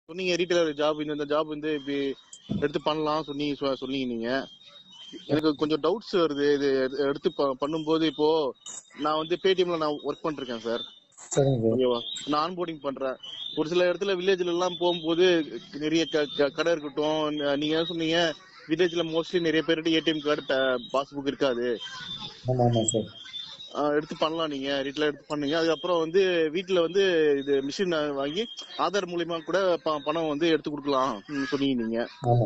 சொன்னீங்க retailer job இந்த job வந்து இப்படி எடுத்து பண்ணலாம் சொன்னீங்க சொ- சொன்னீங்க நீங்க எனக்கு கொஞ்சம் டவுட்ஸ் வருது இது எடு- எடுத்து ப- பண்ணும்போது இப்போ நான் வந்து பேடிஎம்ல நான் ஒர்க் பண்ணிருக்கேன் சார் சரிங்க சார் ஓகேவா நான் ஆன்போர்டிங் பண்றேன் ஒரு சில இடத்துல வில்லேஜ்ல எல்லாம் போகும்போது நிறைய க- க- கடை இருக்கட்டும் ந- நீங்க என்ன சொன்னீங்க வில்லேஜ்ல மோஸ்ட்லி நிறைய பேர்கிட்ட ஏடிஎம் கார்டு பாஸ்புக் இருக்காது ஆமா ஆமா சார் ஆஹ் எடுத்து பண்ணலாம் நீங்க வீட்ல எடுத்து பண்ணுங்க அதுக்கப்புறம் வந்து வீட்ல வந்து இது மிஷின் வாங்கி ஆதார் மூலியமா கூட ப- பணம் வந்து எடுத்து கொடுக்கலாம் ம், சொன்னீங்க நீங்க ஆமா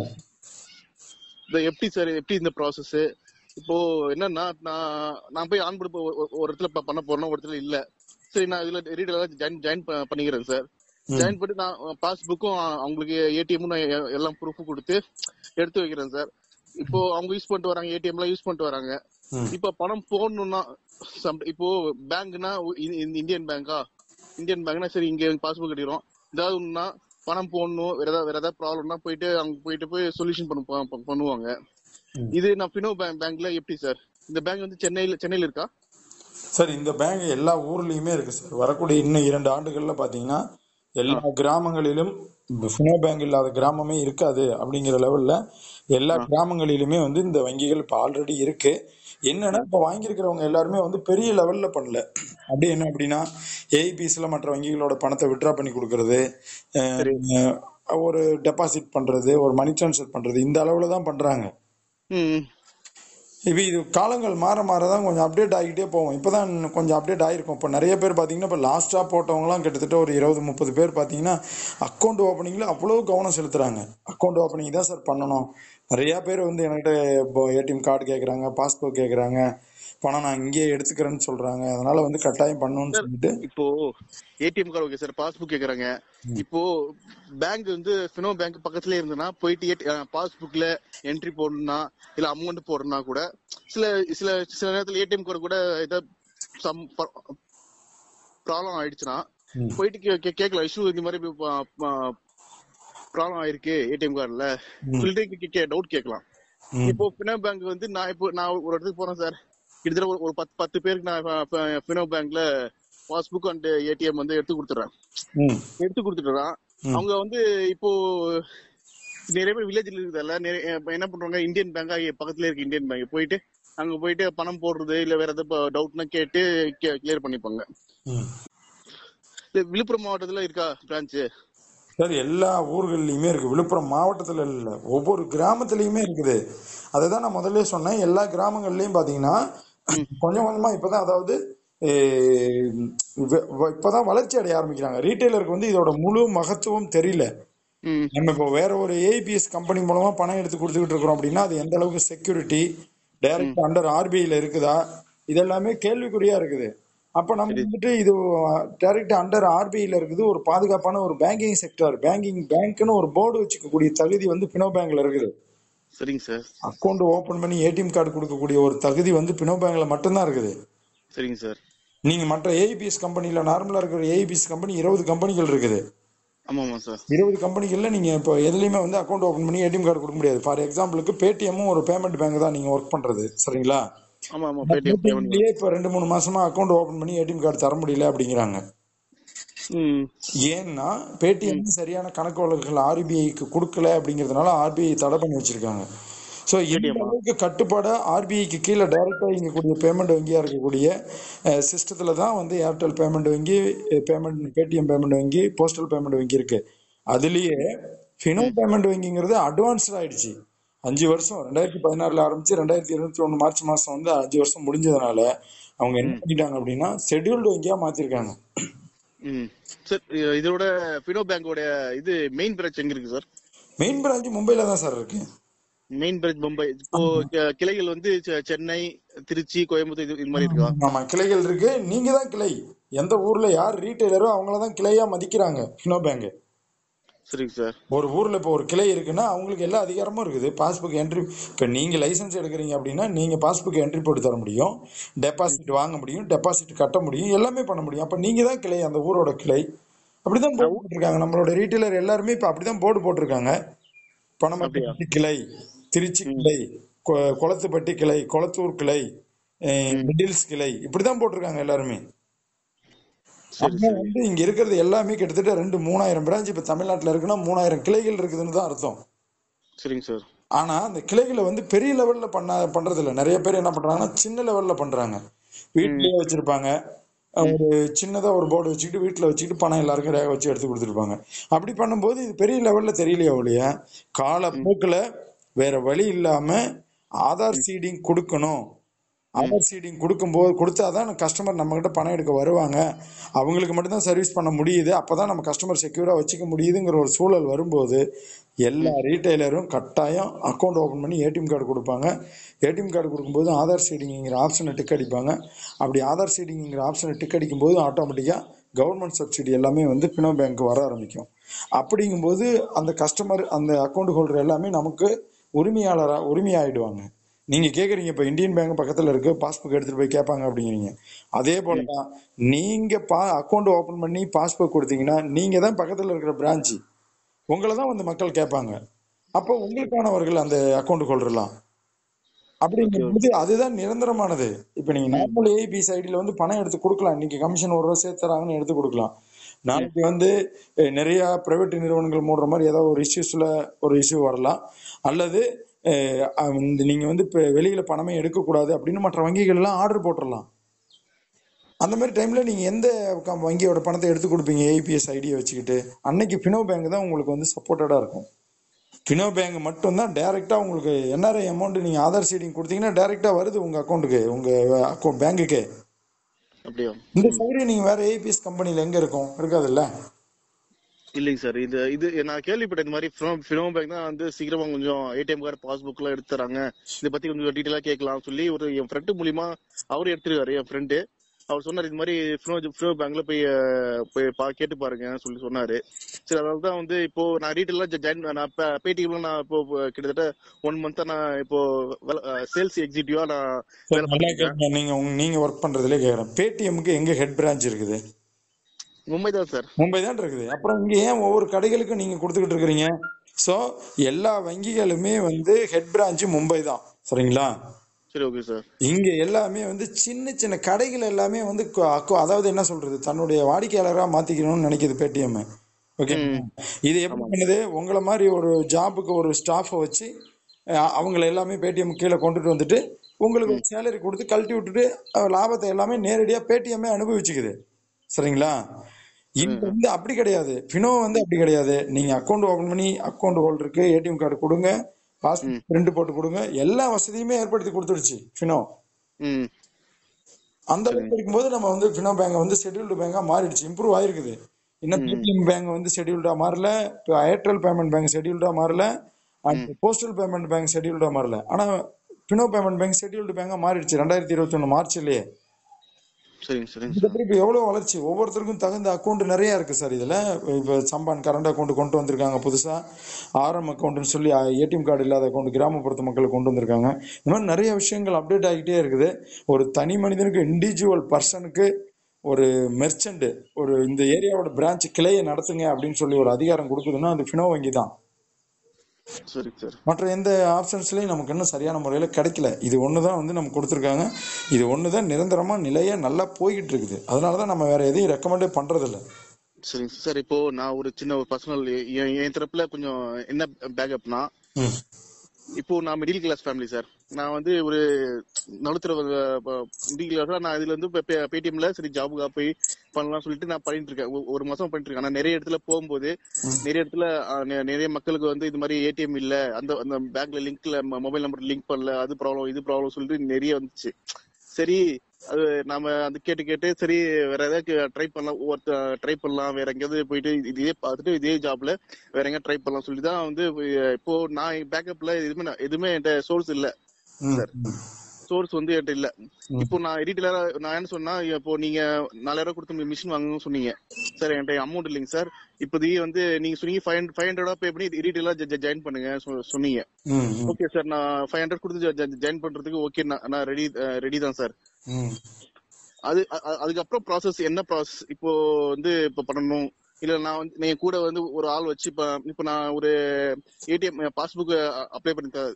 இந்த எப்படி சார் எப்படி இந்த ப்ராசஸ் இப்போ என்னன்னா நான் நான் போய் ஆன் பண்ண ஒரு இடத்துல ப- பண்ண போறேன்னா ஒரு இடத்துல இல்ல சரி நான் இதுல ரீடெயிலர் ஜாயின் ஜாயின் பண்ணிக்கிறேன் சார் ம். ஜாயின் பண்ணி நான் பாஸ்புக்கும் அவங்களுக்கு ஏடிஎம் நான் எ- எல்லாம் ப்ரூஃப் கொடுத்து எடுத்து வைக்கிறேன் சார் இப்போ அவங்க யூஸ் பண்ணிட்டு வராங்க ஏடிஎம் எல்லாம் யூஸ் பண்ணிட்டு வராங்க ம். இப்ப பணம் போடணும்னா some- இப்போ பேங்க்னா இந்தியன் பேங்கா இந்தியன் பேங்க்னா சரி இங்க பாஸ்புக் கட்டிடுறோம் ஏதாவது ஒண்ணுனா பணம் போடணும் வேற ஏதாவது வேற ஏதாவது ப்ராப்ளம்னா போயிட்டு அங்க போயிட்டு போய் சொல்யூஷன் பண்ணு ப- பண்ணுவாங்க ம். இது நான் பினோ பேங்க் பேங்க்ல எப்படி சார் இந்த பேங்க் வந்து சென்னையில சென்னையில இருக்கா சார் இந்த பேங்க் எல்லா ஊர்லயுமே இருக்கு சார் வரக்கூடிய இன்னும் இரண்டு ஆண்டுகள்ல பாத்தீங்கன்னா எல்லா கிராமங்களிலும் ஃபினோ பேங்க் இல்லாத கிராமமே இருக்காது அப்படிங்கிற லெவல்ல எல்லா கிராமங்களிலுமே வந்து இந்த வங்கிகள் இப்ப ஆல்ரெடி இருக்கு என்னன்னா இப்ப வாங்கியிருக்கிறவங்க எல்லாருமே வந்து பெரிய லெவல்ல பண்ணல அப்படி என்ன அப்படின்னா ஏஐபிஸ்ல மற்ற வங்கிகளோட பணத்தை விட்ரா பண்ணி கொடுக்கறது சரி. அஹ், ஒரு டெபாசிட் பண்றது ஒரு மணி ட்ரான்ஸ்ஃபர் பண்றது இந்த அளவுல தான் பண்றாங்க ம் இப்போ இது காலங்கள் மாற மாற தான் கொஞ்சம் அப்டேட் ஆகிட்டே போவோம் இப்போ தான் கொஞ்சம் அப்டேட் ஆகிருக்கும் இப்போ நிறைய பேர் பார்த்தீங்கன்னா இப்போ லாஸ்ட்டாக போட்டவங்களாம் கிட்டத்தட்ட ஒரு இருபது முப்பது பேர் பார்த்தீங்கன்னா அக்கௌண்ட் ஓப்பனிங்கில் அவ்வளோ கவனம் செலுத்துகிறாங்க அக்கௌண்ட் ஓப்பனிங் தான் சார் பண்ணணும் நிறையா பேர் வந்து என்கிட்ட இப்போ ஏடிஎம் கார்டு கேட்குறாங்க பாஸ்போர்ட் கேட்குறாங்க பணம் நான் இங்கேயே எடுத்துக்கிறேன்னு சொல்கிறாங்க அதனால வந்து கட்டாயம் பண்ணணும்னு சொல்லிட்டு இப்போ ATM card okay sir passbook கேக்குறாங்க இப்போ பேங்க் வந்து ஃபினோ பேங்க் பக்கத்துல இருந்ததுன்னா போயிட்டு பாஸ்புக்ல என்ட்ரி போடணும்னா இல்ல அமௌண்ட் போடணும்னா கூட சில சில சில நேரத்துல ஏடிஎம் கார்டு கூட ஏதாவது சம் ப்ராப்ளம் ஆயிடுச்சுன்னா ம். போயிட்டு கே- கே- கேட்கலாம் இஷ்யூ இந்த மாதிரி ப்ராப்ளம் ஆயிருக்கு ஏடிஎம் கார்டுல சொல்லிட்டு டவுட் கேட்கலாம் ம். இப்போ பினோ பேங்க் வந்து நான் இப்போ நான் ஒரு இடத்துக்கு போறேன் சார் கிட்டத்தட்ட ஒரு- ஒரு பத்து பத்து பேருக்கு நான் பினோ பேங்க்ல பாஸ்புக் அண்ட் ஏடிஎம் வந்து எடுத்து கொடுத்துறேன் ம் எடுத்து கொடுத்துட்டுறான் ம். அவங்க வந்து இப்போ நிறைய பேர் வில்லேஜ்ல இருக்குதுல்ல நிறைய இப்ப என்ன பண்றாங்க இந்தியன் பேங்கா பக்கத்துல இருக்கு இந்தியன் பேங்க் போயிட்டு அங்க போயிட்டு பணம் போடுறது இல்ல வேற ஏதாவது டவுட்னா கேட்டு கிளியர் பண்ணிப்பாங்க ம் இது விழுப்புரம் மாவட்டத்துல இருக்கா பிரான்ச் சார் எல்லா ஊர்கள்லையுமே இருக்கு விழுப்புரம் மாவட்டத்தில் இல்லை ஒவ்வொரு கிராமத்துலையுமே இருக்குது அதை தான் நான் முதல்ல சொன்னேன் எல்லா கிராமங்கள்லையும் பார்த்தீங்கன்னா கொஞ்சம் கொஞ்சமா இப்பதான் அதாவது eh, வ- வ- இப்பதான் வளர்ச்சி அடைய ஆரம்பிக்கிறாங்க ரீட்டைலருக்கு வந்து இதோட முழு மகத்துவம் தெரியல ம் நம்ம இப்போ வேற ஒரு ஏபிஎஸ் கம்பெனி மூலமா பணம் எடுத்து கொடுத்துக்கிட்டு இருக்கிறோம் அப்படின்னா அது எந்த அளவுக்கு செக்யூரிட்டி டைரக்ட் அண்டர் ஆர்பிஐல இருக்குதா இதெல்லாமே கேள்விக்குறியா இருக்குது அப்ப நம்ம வந்துட்டு இது டைரக்ட் அண்டர் ஆர்பிஐல இருக்குது ஒரு பாதுகாப்பான ஒரு பேங்கிங் செக்டர் பேங்கிங் பேங்க்னு ஒரு போர்டு வச்சுக்கக்கூடிய தகுதி வந்து பினோ பேங்க்ல இருக்குது சரிங்க சார் அக்கௌண்ட் ஓபன் பண்ணி ஏடிஎம் கார்டு கொடுக்கக்கூடிய ஒரு தகுதி வந்து பினோ பேங்க்ல மட்டும்தான் இருக்குது சரிங்க சார் நீங்க மற்ற ஏபிஎஸ் கம்பெனில நார்மலா இருக்கிற ஏபிஎஸ் கம்பெனி இருபது கம்பெனிகள் இருக்குது ஆமா ஆமா சார் இருபது கம்பெனிகள்ல நீங்க இப்போ எதுலயுமே வந்து அக்கௌண்ட் ஓபன் பண்ணி ஏடிஎம் கார்டு கொடுக்க முடியாது ஃபார் எக்ஸாம்பிளுக்கு பேடிஎம்மும் ஒரு பேமெண்ட் பேங்க் தான் நீங்க ஒர்க் பண்றது சரிங்களா ஆமா ஆமா பேடிஎம் பேமெண்ட் பேடிஎம்லயே இப்போ ரெண்டு மூணு மாசமா அக்கௌண்ட் ஓபன் பண்ணி ஏடிஎம் கார்டு தர முடியல அப்படிங்கிறாங்க ம் ஏன்னா பேடிஎம் சரியான கணக்கு வழக்குகள் ஆர்பிஐக்கு கொடுக்கல அப்படிங்கிறதுனால ஆர்பிஐ தடை பண்ணி வச்சிருக்காங்க ஸோ எந்த ATM -ஆ? அளவுக்கு கட்டுப்பாடா ஆர்பிஐக்கு கீழே டைரக்டா இயங்கக்கூடிய பேமெண்ட் வங்கியா இருக்கக்கூடிய சிஸ்டத்துல தான் வந்து ஏர்டெல் பேமெண்ட் வங்கி பேமெண்ட் பேடிஎம் பேமெண்ட் வங்கி போஸ்டல் பேமெண்ட் வங்கி இருக்கு அதுலயே ஃபினோ பேமெண்ட் வங்கிங்கிறது அட்வான்ஸ்ட் ஆயிடுச்சு அஞ்சு வருஷம் ரெண்டாயிரத்தி பதினாறுல ஆரம்பிச்சு ரெண்டாயிரத்தி இருபத்தி ஒன்று மார்ச் மாசம் வந்து அஞ்சு வருஷம் முடிஞ்சதுனால அவங்க என்ன பண்ணிட்டாங்க அப்படின்னா ஷெட்யூல்டு வங்கியா மாத்திருக்காங்க ம் சார் இதோட பினோ பேங்கோட இது மெயின் பிரான்ச் எங்க இருக்கு சார் மெயின் பிரான்ச் மும்பைல தான் சார் இருக்கு மெயின் பிரான்ச் மும்பை இப்போ கி- கிளைகள் வந்து செ- சென்னை திருச்சி கோயம்புத்தூர் இது இது மாதிரி இருக்கா ஆமா கிளைகள் இருக்கு நீங்க தான் கிளை எந்த ஊர்ல யார் ரீட்டைலரோ அவங்கள தான் கிளையா மதிக்கிறாங்க ஃபினோ பேங்க் சரிங்க சார் ஒரு ஊர்ல இப்போ ஒரு கிளை இருக்குன்னா அவங்களுக்கு எல்லா அதிகாரமும் இருக்குது பாஸ்புக் என்ட்ரி இப்போ நீங்க லைசென்ஸ் எடுக்கிறீங்க அப்படின்னா நீங்க பாஸ்புக் என்ட்ரி போட்டு தர முடியும் டெபாசிட் வாங்க முடியும் டெபாசிட் கட்ட முடியும் எல்லாமே பண்ண முடியும் அப்ப நீங்க தான் கிளை அந்த ஊரோட கிளை அப்படிதான் போர்டு போட்டிருக்காங்க நம்மளோட ரீட்டைலர் எல்லாருமே இப்ப அப்படிதான் போர்டு போட்டிருக்காங்க பணமட்டி கிளை திருச்சி கிளை கொ- குளத்துப்பட்டி கிளை குளத்தூர் கிளை அஹ், மிடில்ஸ் கிளை இப்படிதான் போட்டிருக்காங்க எல்லாருமே சரி அப்போ சரி வந்து இங்க இருக்கிறது எல்லாமே கிட்டத்தட்ட ரெண்டு மூணாயிரம் பிரான்ச் இப்ப தமிழ்நாட்டுல இருக்குன்னா மூணாயிரம் கிளைகள் இருக்குதுன்னு தான் அர்த்தம் சரிங்க சார் ஆனா அந்த கிளைகளை வந்து பெரிய லெவல்ல பண்ண பண்றது இல்ல நிறைய பேர் என்ன பண்றாங்கன்னா சின்ன லெவல்ல பண்றாங்க வீட்லயே வச்சிருப்பாங்க ஒரு சின்னதா ஒரு போர்டு வச்சுக்கிட்டு வீட்டுல வச்சுக்கிட்டு பணம் எல்லாருக்கும் ரேக வச்சு எடுத்து கொடுத்துருப்பாங்க அப்படி பண்ணும்போது இது பெரிய லெவல்ல தெரியலையே ஒழிய காலப்போக்குல வேற வழி இல்லாம ஆதார் சீடிங் கொடுக்கணும் ஆதார் சீடிங் கொடுக்கும்போது கொடுத்தாதான் கஸ்டமர் நம்ம கிட்ட பணம் எடுக்க வருவாங்க அவங்களுக்கு மட்டும்தான் சர்வீஸ் பண்ண முடியுது அப்பதான் நம்ம கஸ்டமர் செக்யூரா வச்சுக்க முடியுதுங்கிற ஒரு சூழல் வரும்போது எல்லா ரீட்டைலரும் கட்டாயம் அக்கௌண்ட் ஓபன் பண்ணி ஏடிஎம் கார்டு கொடுப்பாங்க ஏடிஎம் கார்டு கொடுக்கும்போது ஆதார் சீடிங்கிற ஆப்ஷனை டிக் அடிப்பாங்க அப்படி ஆதார் சீடிங்கிற ஆப்ஷனை டிக் அடிக்கும்போது ஆட்டோமேட்டிக்கா கவர்மெண்ட் சப்சிடி எல்லாமே வந்து பினோ பேங்க் வர ஆரம்பிக்கும் அப்படிங்கும்போது அந்த கஸ்டமர் அந்த அக்கௌண்ட் ஹோல்டர் எல்லாமே நமக்கு உரிமையாளரா உரிமையாயிடுவாங்க நீங்க கேக்குறீங்க இப்ப இந்தியன் பேங்க் பக்கத்துல இருக்கு பாஸ்புக் எடுத்துட்டு போய் கேட்பாங்க அப்படிங்கிறீங்க அதே போலதான் நீங்க பா அக்கௌண்ட் ஓபன் பண்ணி பாஸ்புக் கொடுத்தீங்கன்னா நீங்க தான் பக்கத்துல இருக்கிற பிரான்ச் உங்களை தான் வந்து மக்கள் கேட்பாங்க அப்போ உங்களுக்கானவர்கள் அந்த அக்கௌண்ட் ஹோல்டர்லாம் அப்படிங்கும்போது அதுதான் நிரந்தரமானது இப்ப நீங்க நார்மல் ஏபிசி ஐடியில வந்து பணம் எடுத்து கொடுக்கலாம் இன்னைக்கு கமிஷன் ஒரு ரூபா சேர்த்து தராங்கன்னு எடுத்து கொடுக்கலாம் நாளைக்கு வந்து அஹ், நிறைய பிரைவேட் நிறுவனங்கள் மூடுற மாதிரி ஏதாவது ஒரு இஷ்யூஸ்ல ஒரு இஷ்யூ வரலாம் அல்லது அஹ், அஹ், இந்த நீங்க வந்து இப்ப வெளியில பணமே எடுக்கக்கூடாது அப்படின்னு மற்ற வங்கிகள் எல்லாம் ஆர்டர் போட்டுடலாம் அந்த மாதிரி டைம்ல நீங்க எந்த க- வங்கியோட பணத்தை எடுத்து கொடுப்பீங்க ஏபிஎஸ் ஐடியை வச்சுக்கிட்டு அன்னைக்கு பினோ பேங்க் தான் உங்களுக்கு வந்து சப்போர்ட்டடா இருக்கும் பினோ பேங்க் மட்டும்தான் டைரக்டா உங்களுக்கு என்ஆர்ஐ அமௌண்ட் நீங்க ஆதார் சீடிங் கொடுத்தீங்கன்னா டைரக்டா வருது உங்க அக்கௌண்ட்டுக்கு உங்க அக்கௌண்ட் பேங்குக்கு அப்படியா இந்த சௌகரியம் நீங்க வேற ஏபிஎஸ் கம்பெனில எங்க இருக்கும் இருக்காதுல்ல இல்லைங்க சார் இது இது நான் கேள்விப்பட்டேன் இந்த மாதிரி ஃபினோ பேங்க் தான் வந்து சீக்கிரமா கொஞ்சம் ஏடிஎம் கார்டு பாஸ்புக் எல்லாம் எடுத்து தராங்க இதை பத்தி கொஞ்சம் டீட்டெயிலா கேட்கலாம் சொல்லி ஒரு என் ஃப்ரெண்டு மூலியமா அவரு எடுத்துருக்காரு என் ஃப்ரெண்டு அவர் சொன்னாரு இது மாதிரி ஃபினோ ஃபினோ பேங்க்ல போய் அஹ், போய் பா கேட்டு பாருங்க சொல்லி சொன்னாரு சரி அதனால தான் வந்து இப்போ நான் டீட்டெயிலா ஜாயின் நான் பேடிஎம்ல நான் இப்போ கிட்டத்தட்ட ஒன் மந்த்தா நான் இப்போ சேல்ஸ் எக்ஸிக்யூட்டிவா நான் வேலை நல்லா பார்த்துருக்கேன் கேட்குங்க நீங்க உங்க- நீங்க ஒர்க் பண்றதுல கேக்குறேன் பேடிஎம்க்கு எங்க ஹெட் பிரான்ச் இருக்குது மும்பை தான் சார் மும்பை தான் இருக்குது அப்புறம் இங்க ஏன் ஒவ்வொரு கடைகளுக்கும் நீங்க கொடுத்துக்கிட்டு இருக்கிறீங்க சோ எல்லா வங்கிகளுமே வந்து ஹெட் பிரான்ச் மும்பை தான் சரிங்களா சரி ஓகே சார் இங்க எல்லாமே வந்து சின்ன சின்ன கடைகள் எல்லாமே வந்து கு- அக்கு- அதாவது என்ன சொல்றது தன்னுடைய வாடிக்கையாளரா மாத்திக்கணும்னு நினைக்குது பேடிஎம் ஓகே இது எப்படி பண்ணுது உங்களை மாதிரி ஒரு ஜாபுக்கு ஒரு ஸ்டாஃபை வச்சு அஹ், அவங்கள எல்லாமே பேடிஎம் கீழே கொண்டுட்டு வந்துட்டு உங்களுக்கு ஒரு சேலரி கொடுத்து கழட்டி விட்டுட்டு அஹ், லாபத்தை எல்லாமே நேரடியா பேடிஎம்மே அனுபவிச்சுக்குது சரிங்களா இங்க வந்து அப்படி கிடையாது ஃபினோ வந்து அப்படி கிடையாது நீங்க அக்கௌண்ட் ஓபன் பண்ணி அக்கௌண்ட் ஹோல்டருக்கு ஏடிஎம் கார்டு கொடுங்க பாஸ்புக் பிரிண்ட் போட்டு கொடுங்க எல்லா வசதியுமே ஏற்படுத்தி கொடுத்துடுச்சு ஃபினோ ம் அந்த அளவுக்கு இருக்கும்போது நம்ம வந்து ஃபினோ பேங்க் வந்து ஷெட்யூல்டு பேங்கா மாறிடுச்சு இம்ப்ரூவ் ஆயிருக்குது இன்னும் பேடிஎம் பேங்க் வந்து ஷெட்யூல்டா மாறல இப்போ ஏர்டெல் பேமெண்ட் பேங்க் ஷெட்யூல்டா மாறல போஸ்டல் பேமெண்ட் பேங்க் ஷெட்யூல்டா மாறல ஆனா ஃபினோ பேமெண்ட் பேங்க் ஷெட்யூல்டு பேங்கா மாறிடுச்சு ரெண்டாயிரத்தி இருபத்தி ஒண்ணு மார்ச்லயே சரிங்க சரிங்க இதுக்கப்புறம் இப்போ எவ்வளவு வளர்ச்சி ஒவ்வொருத்தருக்கும் தகுந்த அக்கௌண்ட் நிறைய இருக்கு சார் இதுல இப்போ சம்பான் கரண்ட் அக்கௌண்ட் கொண்டு வந்திருக்காங்க புதுசா ஆர்எம் அக்கௌண்ட்னு சொல்லி ஏடிஎம் கார்டு இல்லாத அக்கௌண்ட் கிராமப்புறத்து மக்களுக்கு கொண்டு வந்திருக்காங்க இந்த மாதிரி நிறைய விஷயங்கள் அப்டேட் ஆகிட்டே இருக்குது ஒரு தனி மனிதனுக்கு இண்டிவிஜுவல் பர்சனுக்கு ஒரு மெர்ச்சன்ட் ஒரு இந்த ஏரியாவோட பிரான்ச் கிளையை நடத்துங்க அப்படின்னு சொல்லி ஒரு அதிகாரம் கொடுக்குதுன்னா அது ஃபினோ வங்கி தான் சரிங்க சார் மற்ற எந்த ஆப்ஷன்ஸ்லயும் நமக்கு இன்னும் சரியான முறையில கிடைக்கல இது ஒண்ணுதான் வந்து நமக்கு கொடுத்துருக்காங்க இது ஒண்ணுதான் நிரந்தரமா நிலையா நல்லா போய்கிட்டு இருக்குது அதனாலதான் நம்ம வேற எதையும் ரெக்கமெண்டே பண்றது இல்ல சரிங்க சார் இப்போ நான் ஒரு சின்ன ஒரு பர்சனல் என் தரப்புல கொஞ்சம் என்ன பேக்கப்னா ம். இப்போ நான் மிடில் கிளாஸ் ஃபேமிலி சார் நான் வந்து ஒரு நடுத்தர மிடில் கிளாஸ் நான் இதுல வந்து பேடிஎம்ல சரி ஜாபுக்கா போய் பண்ணலாம் சொல்லிட்டு நான் பண்ணிட்டு இருக்கேன் ஒ- ஒரு மாசம் பண்ணிட்டு இருக்கேன் ஆனா நிறைய இடத்துல போகும்போது நிறைய இடத்துல அஹ், நெ- நிறைய மக்களுக்கு வந்து இது மாதிரி ஏடிஎம் இல்ல அந்த அந்த பேங்க்ல லிங்க்ல மொபைல் நம்பர் லிங்க் பண்ணல அது ப்ராப்ளம் இது ப்ராப்ளம் சொல்லிட்டு நிறைய வந்துச்சு சரி அது நாம அது கேட்டு கேட்டு சரி வேற ஏதாவது ட்ரை பண்ணலாம் ஒருத்த ட்ரை பண்ணலாம் வேற எங்கேயாவது போயிட்டு இதே பார்த்துட்டு இதே ஜாப்ல வேற எங்க ட்ரை பண்ணலாம் சொல்லி தான் வந்து இப்போ நான் பேக்கப்ல எதுவுமே நான்- எதுவுமே என்கிட்ட சோர்ஸ் இல்ல ம், சார் ம். சோர்ஸ் வந்து என்கிட்ட இல்ல இப்போ நான் ரீட்டெயிலரா நான் என்ன சொன்னா இப்போ நீங்க நாலாயிரம் கொடுத்து மிஷின் வாங்கணும்னு சொன்னீங்க சார் என்கிட்ட அமௌண்ட் இல்லைங்க சார் இப்போதைக்கு வந்து நீங்க சொன்னீங்க ஃபைவ் ஃபைவ் ஹண்ட்ரடா பே பண்ணி ரீட்டெயிலா ஜாயின் பண்ணுங்க சொ- சொன்னீங்க ம், ம், ஓகே சார் நான் ஃபைவ் ஹண்ட்ரட் கொடுத்து ஜாயின் பண்றதுக்கு ஓகே நான் ரெடி ரெடி தான் சார் ம். அது அ- அ- அதுக்கப்புறம் ப்ராசஸ் என்ன ப்ராசஸ் இப்போ வந்து இப்போ பண்ணணும் இல்ல நான் வந்து நீங்க கூட வந்து ஒரு ஆள் வச்சு இப்ப இப்ப நான் ஒரு ஏடிஎம் பாஸ்புக் அப்ளை பண்ணி த-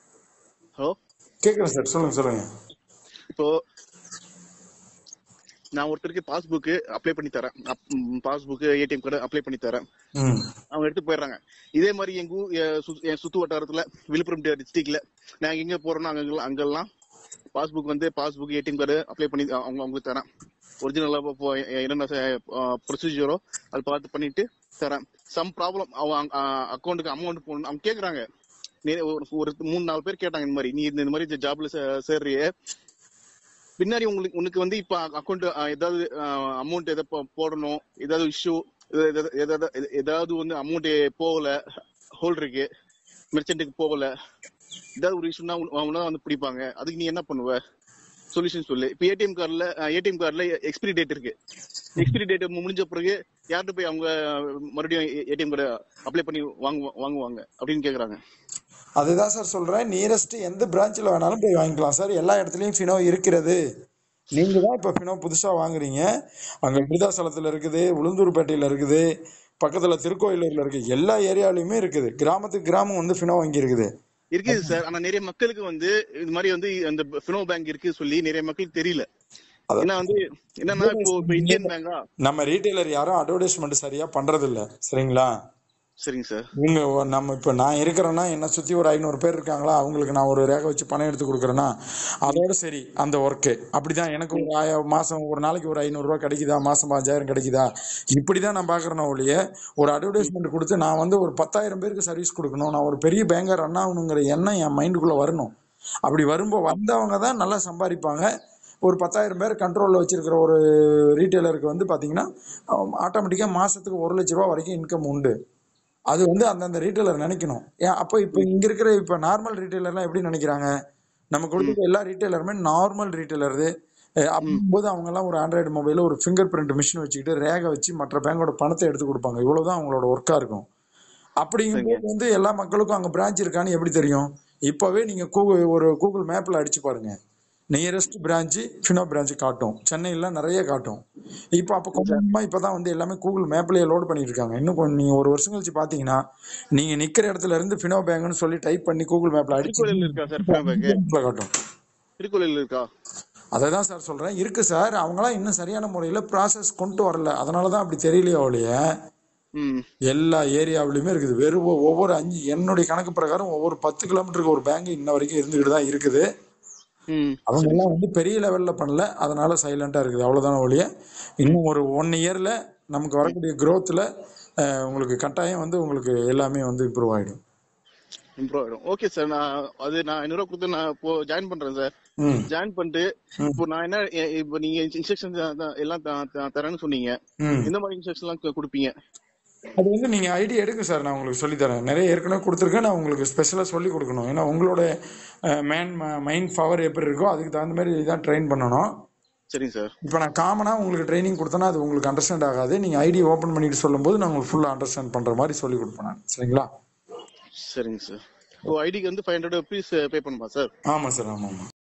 ஹலோ கேக்குறேன் சார் சொல்லுங்க சொல்லுங்க இப்போ நான் ஒருத்தருக்கு பாஸ்புக் அப்ளை பண்ணி தரேன் பாஸ்புக் ஏடிஎம் கார்டு அப்ளை பண்ணி தரேன் ம் அவங்க எடுத்து போயிடுறாங்க இதே மாதிரி எங்க ஊர் எ- சு- என் சுத்து வட்டாரத்துல விழுப்புரம் டிஸ்ட்ரிக்ட்ல நாங்க எங்க போறோம்னா அங்கெல்லாம் அங்கெல்லாம் பாஸ்புக் வந்து பாஸ்புக் ஏடிஎம் கார்டு அப்ளை பண்ணி அவங்க அவங்களுக்கு தரேன் ஒரிஜினலா இப்போ என்னென்ன ப்ரொசீஜரோ அது பார்த்து பண்ணிட்டு தரேன் சம் ப்ராப்ளம் அவங்க அக்கௌண்ட்டுக்கு அமௌண்ட் போடணும் அவங்க கேக்குறாங்க நே- ஒரு ஒரு மூணு நாலு பேர் கேட்டாங்க இந்த மாதிரி நீ இந்த இந்த மாதிரி ஜாப்ல சேர்றியே பின்னாடி உங்களுக்கு உனக்கு வந்து இப்ப அக்கௌண்ட் ஏதாவது அமௌண்ட் எதை போ- போடணும் ஏதாவது இஷ்யூ ஏதாவது வந்து அமௌண்ட் போகல ஹோல்டருக்கு மெர்ச்சன்ட்டுக்கு போகல ஏதாவது ஒரு இஷ்யூனா அவனா வந்து பிடிப்பாங்க அதுக்கு நீ என்ன பண்ணுவ சொல்யூஷன் சொல்லு இப்ப ஏடிஎம் கார்டுல ஏடிஎம் கார்டுல எக்ஸ்பிரி டேட் இருக்கு எக்ஸ்பிரி டேட் முடிஞ்ச பிறகு யார்கிட்ட போய் அவங்க மறுபடியும் ஏடிஎம் கார்டு அப்ளை பண்ணி வாங்கு வாங்குவாங்க அப்படின்னு கேக்குறாங்க அதுதான் சார் சொல்றேன் நியரஸ்ட் எந்த பிரான்ச்சில் வேணாலும் போய் வாங்கிக்கலாம் சார் எல்லா இடத்துலயும் ஃபினோ இருக்கிறது நீங்க தான் இப்ப ஃபினோ புதுசா வாங்குறீங்க அங்க விருதாசலத்துல இருக்குது உளுந்தூர்பேட்டையில இருக்குது பக்கத்துல திருக்கோயிலூர்ல இருக்கு எல்லா ஏரியாலயுமே இருக்குது கிராமத்துக்கு கிராமம் வந்து ஃபினோ வங்கி இருக்குது இருக்குது சார் ஆனா நிறைய மக்களுக்கு வந்து இது மாதிரி வந்து அந்த ஃபினோ பேங்க் இருக்கு சொல்லி நிறைய மக்களுக்கு தெரியல அத- ஏன்னா வந்து என்னன்னா இப்போ இப்போ இந்தியன் பேங்கா நம்ம ரீட்டைலர் யாரும் அட்வர்டைஸ்மெண்ட் சரியா பண்றது இல்ல சரிங்களா சரிங்க சார் இவங்க ஒ- நம்ம இப்ப நான் இருக்கிறேன்னா என்ன சுத்தி ஒரு ஐநூறு பேர் இருக்காங்களா அவங்களுக்கு நான் ஒரு ரேகை வச்சு பணம் எடுத்து கொடுக்குறேன்னா அதோட சரி அந்த ஒர்க்கு அப்படிதான் எனக்கு ஒரு ஆய மாசம் ஒரு நாளைக்கு ஒரு ஐநூறு ரூபாய் கிடைக்குதா மாசம் பாஞ்சாயிரம் கிடைக்குதா இப்படிதான் நான் பாக்குறேன் ஒழிய ஒரு அட்வர்டைஸ்மெண்ட் கொடுத்து நான் வந்து ஒரு பத்தாயிரம் பேருக்கு சர்வீஸ் கொடுக்கணும் நான் ஒரு பெரிய பேங்கர் ரன் ஆகணுங்கிற எண்ணம் என் மைண்டுக்குள்ள வரணும் அப்படி வரும்போது வந்தவங்க தான் நல்லா சம்பாதிப்பாங்க ஒரு பத்தாயிரம் பேர் கண்ட்ரோலில் வச்சிருக்கிற ஒரு ரீட்டைலருக்கு வந்து பார்த்தீங்கன்னா ஆட்டோமேட்டிக்காக மாசத்துக்கு ஒரு லட்ச ரூபா வரைக்கும் இன்கம் உண்டு அது வந்து அந்தந்த ரீட்டைலர் நினைக்கணும் ஏன் அப்போ இப்போ இங்க இருக்கிற இப்போ நார்மல் ரீட்டைலர்லாம் எப்படி நினைக்கிறாங்க நம்ம கொடுத்துருக்க எல்லா ரீட்டைலருமே நார்மல் ரீட்டைலர் அப்படிங்கும்போது அவங்க எல்லாம் ஒரு ஆண்ட்ராய்டு மொபைல ஒரு ஃபிங்கர் பிரிண்ட் மிஷின் வச்சுக்கிட்டு ரேகை வச்சு மற்ற பேங்கோட பணத்தை எடுத்து கொடுப்பாங்க இவ்வளவுதான் அவங்களோட ஒர்க்கா இருக்கும் அப்படிங்கும்போது வந்து எல்லா மக்களுக்கும் அங்க பிரான்ச் இருக்கான்னு எப்படி தெரியும் இப்பவே நீங்க கூகுள் ஒரு கூகுள் மேப்ல அடிச்சு பாருங்க நியரஸ்ட் பிரான்ச்சு ஃபினோ பிரான்ச் காட்டும் சென்னையில நிறைய காட்டும் இப்போ அப்போ கொஞ்சமா இப்பதான் வந்து எல்லாமே கூகுள் மேப்லயே லோட் பண்ணிட்டு இருக்காங்க இன்னும் கொஞ்சம் நீங்க ஒரு வருஷம் கழிச்சு பாத்தீங்கன்னா நீங்க நிக்கிற இடத்துல இருந்து ஃபினோ பேங்க்னு சொல்லி டைப் பண்ணி கூகுள் மேப்ல அடிச்சு திருக்கோயில இருக்கா சார் ஃபினோ பேங்க் மேப்ல காட்டும் திருக்கோயில இருக்கா அதை தான் சார் சொல்றேன் இருக்கு சார் அவங்களாம் இன்னும் சரியான முறையில ப்ராசஸ் கொண்டு வரல அதனால தான் அப்படி தெரியலையோ ஒழிய ம் எல்லா ஏரியாவிலுமே இருக்குது வெறும் ஒ- ஒவ்வொரு அஞ்சு என்னுடைய கணக்கு பிரகாரம் ஒவ்வொரு பத்து கிலோமீட்டருக்கு ஒரு பேங்க் இன்ன வரைக்கும் இருந்துகிட்டு தான் இருக்குது ம் அவங்க எல்லாம் வந்து பெரிய லெவல்ல பண்ணல அதனால சைலண்டா இருக்குது அவ்வளவுதான ஒழிய இன்னும் ஒரு ஒன் இயர்ல நமக்கு வரக்கூடிய growthல அஹ், உங்களுக்கு கட்டாயம் வந்து உங்களுக்கு எல்லாமே வந்து இம்ப்ரூவ் ஆயிடும் இம்ப்ரூவ் ஆயிடும் ஓகே சார் நான் அது நான் ஐநூறு ரூபா கொடுத்து நான் இப்போ ஜாயின் பண்றேன் சார் ம் ஜாயின் பண்ணிட்டு இப்போ நான் என்ன எ- இப்போ நீங்க இன்ஸ்ட்ரக்ஷன் எல்லாம் த- த- தரேன்னு சொன்னீங்க ம் எந்த மாதிரி இன்ஸ்ட்ரக்ஷன் எல்லாம் கு- கொடுப்பீங்க அது வந்து நீங்க ஐடி எடுங்க சார் நான் உங்களுக்கு சொல்லி தரேன் நிறைய ஏற்கனவே கொடுத்துருக்கேன் நான் உங்களுக்கு ஸ்பெஷலா சொல்லி கொடுக்கணும் ஏன்னா உங்களோட மேன் மைண்ட் பவர் எப்படி இருக்கோ அதுக்கு தகுந்த மாதிரி தான் ட்ரெயின் பண்ணணும் சரிங்க சார் இப்போ நான் காமனா உங்களுக்கு ட்ரைனிங் கொடுத்தேன்னா அது உங்களுக்கு அண்டர்ஸ்டாண்ட் ஆகாது நீங்க ஐடி ஓபன் பண்ணிட்டு சொல்லும்போது நான் உங்களுக்கு ஃபுல்லா அண்டர்ஸ்டாண்ட் பண்ற மாதிரி சொல்லி கொடுப்பேன் நான் சரிங்களா சரிங்க சார் இப்போ ஐடிக்கு வந்து ஃபைவ் ஹண்ட்ரட் ருபீஸ் பே பண்ணுமா சார் ஆமா சார் ஆமா ஆமா